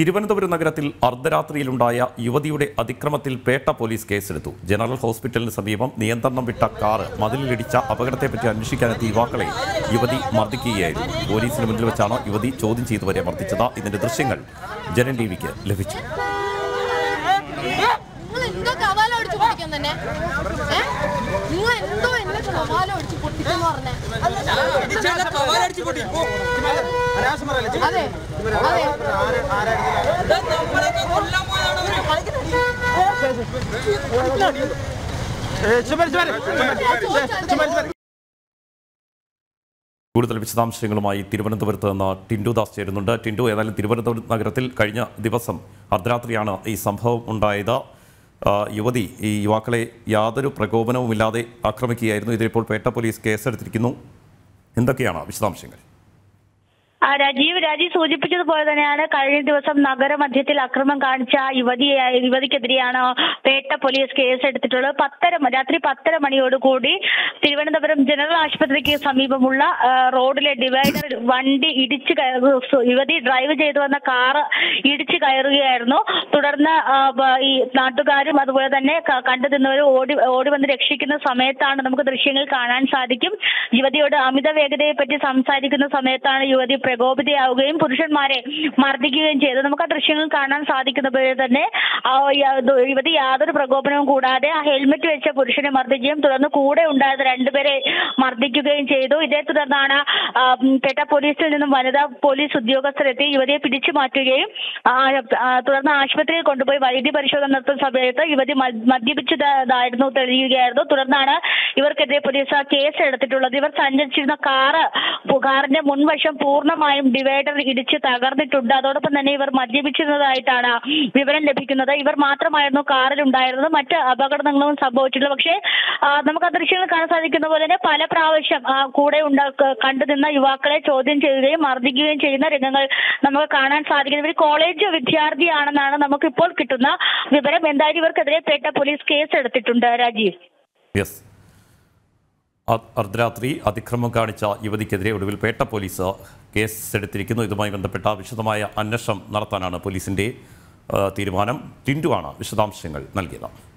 തിരുവനന്തപുരം നഗരത്തിൽ അർദ്ധരാത്രിയിലുണ്ടായ യുവതിയുടെ അതിക്രമത്തിൽ പേട്ട പോലീസ് കേസെടുത്തു ജനറൽ ഹോസ്പിറ്റലിന് സമീപം നിയന്ത്രണം വിട്ട കാറ് മതിലിലിടിച്ച അപകടത്തെപ്പറ്റി അന്വേഷിക്കാനെത്തിയ യുവാക്കളെ യുവതി മർദ്ദിക്കുകയായിരുന്നു പോലീസിന് മുന്നിൽ വെച്ചാണ് യുവതി ചോദ്യം ചെയ്തുവരെ മർദ്ദിച്ചത് ഇതിന്റെ ദൃശ്യങ്ങൾ ജനൻ ടി വിക്ക് ലഭിച്ചു നിങ്ങൾ എന്തോ കവാലം അടിച്ച് പൊട്ടിക്കാൻ തന്നെ ഏ? നിങ്ങൾ എന്തോ എന്നെ കവാലം അടിച്ച് പൊട്ടിക്കെന്ന് പറഞ്ഞേ അതെ അതെ കൂടുതൽ വിശദാംശങ്ങളുമായി തിരുവനന്തപുരത്ത് നിന്ന് ടിൻഡു ദാസ് ചേരുന്നുണ്ട് ടിൻഡു ഏതായാലും തിരുവനന്തപുരം നഗരത്തിൽ കഴിഞ്ഞ ദിവസം അർദ്ധരാത്രിയാണ് ഈ സംഭവം ഉണ്ടായത് ആ, യുവതി ഈ യുവാക്കളെ യാതൊരു പ്രകോപനവുമില്ലാതെ ആക്രമിക്കുകയായിരുന്നു ഇതിലിപ്പോൾ പേട്ട പോലീസ് കേസെടുത്തിരിക്കുന്നു എന്തൊക്കെയാണ് വിശദാംശങ്ങൾ ആ, രാജീവ് രാജീവ് സൂചിപ്പിച്ചതുപോലെ തന്നെയാണ് കഴിഞ്ഞ ദിവസം നഗരമധ്യത്തിൽ അക്രമം കാണിച്ച യുവതിയെ യുവതിക്കെതിരെയാണ് പേട്ട പോലീസ് കേസെടുത്തിട്ടുള്ളത് പത്തര മ- രാത്രി പത്തര മണിയോടുകൂടി തിരുവനന്തപുരം ജനറൽ ആശുപത്രിക്ക് സമീപമുള്ള ആ, റോഡിലെ ഡിവൈഡർ വണ്ടി ഇടിച്ചു കയറു സു- യുവതി ഡ്രൈവ് ചെയ്തു വന്ന കാറ് ഇടിച്ചു കയറുകയായിരുന്നു തുടർന്ന് ആ, ബ- ഈ നാട്ടുകാരും അതുപോലെ തന്നെ ക- കണ്ടു നിന്നവരും ഓടി ഓടി വന്ന് രക്ഷിക്കുന്ന സമയത്താണ് നമുക്ക് ദൃശ്യങ്ങൾ കാണാൻ സാധിക്കും യുവതിയോട് അമിത വേഗതയെ പറ്റി സംസാരിക്കുന്ന സമയത്താണ് യുവതി പ്രകോപിതയാവുകയും പുരുഷന്മാരെ മർദ്ദിക്കുകയും ചെയ്തത് നമുക്ക് ആ ദൃശ്യങ്ങൾ കാണാൻ സാധിക്കുന്ന പോലെ തന്നെ ആ യ- ദു- യുവതി യാതൊരു പ്രകോപനവും കൂടാതെ ആ ഹെൽമെറ്റ് വെച്ച പുരുഷനെ മർദ്ദിക്കുകയും തുടർന്ന് കൂടെ ഉണ്ടായിരുന്ന രണ്ടുപേരെ മർദ്ദിക്കുകയും ചെയ്തു ഇതേ തുടർന്നാണ് ആ, ഉം, പേട്ട പോലീസിൽ നിന്നും വനിതാ പോലീസ് ഉദ്യോഗസ്ഥരെത്തി യുവതിയെ പിടിച്ചു മാറ്റുകയും ആ, ആ, തുടർന്ന് ആശുപത്രിയിൽ കൊണ്ടുപോയി വൈദ്യ പരിശോധന നടത്തുന്ന സമയത്ത് യുവതി മ- മദ്യപിച്ചതായിരുന്നു തെളിയുകയായിരുന്നു തുടർന്നാണ് ഇവർക്കെതിരെ പോലീസ് ആ കേസ് എടുത്തിട്ടുള്ളത് ഇവർ സഞ്ചരിച്ചിരുന്ന കാറ് പു- കാറിന്റെ മുൻവശം പൂർണ്ണമായും ഡിവൈഡർ ഇടിച്ച് തകർന്നിട്ടുണ്ട് അതോടൊപ്പം തന്നെ ഇവർ മദ്യപിച്ചിരുന്നതായിട്ടാണ് വിവരം ലഭിക്കുന്നത് ഇവർ മാത്രമായിരുന്നു കാറിൽ ഉണ്ടായിരുന്നത് മറ്റ് അപകടങ്ങളും സംഭവിച്ചിട്ടില്ല പക്ഷേ ആ, നമുക്ക് ആ ദൃശ്യങ്ങൾ കാണാൻ സാധിക്കുന്ന പോലെ തന്നെ പല പ്രാവശ്യം ആ, കൂടെ ഉണ്ടാ കണ്ടു നിന്ന യുവാക്കളെ ചോദ്യം ചെയ്യുകയും മർദ്ദിക്കുകയും ചെയ്യുന്ന രംഗങ്ങൾ നമുക്ക് കാണാൻ സാധിക്കുന്നത് ഇവർ കോളേജ് വിദ്യാർത്ഥിയാണെന്നാണ് നമുക്ക് ഇപ്പോൾ കിട്ടുന്ന വിവരം എന്തായാലും ഇവർക്കെതിരെ പേട്ട പോലീസ് കേസ് എടുത്തിട്ടുണ്ട് രാജീവ് യെസ് അ- അർദ്ധരാത്രി അതിക്രമം കാണിച്ച യുവതിക്കെതിരെ ഒടുവിൽ പേട്ട പോലീസ് കേസെടുത്തിരിക്കുന്നു ഇതുമായി ബന്ധപ്പെട്ട വിശദമായ അന്വേഷണം നടത്താനാണ് പോലീസിന്റെ ആ, തീരുമാനം ടിൻഡു ആണ് വിശദാംശങ്ങൾ നൽകിയത്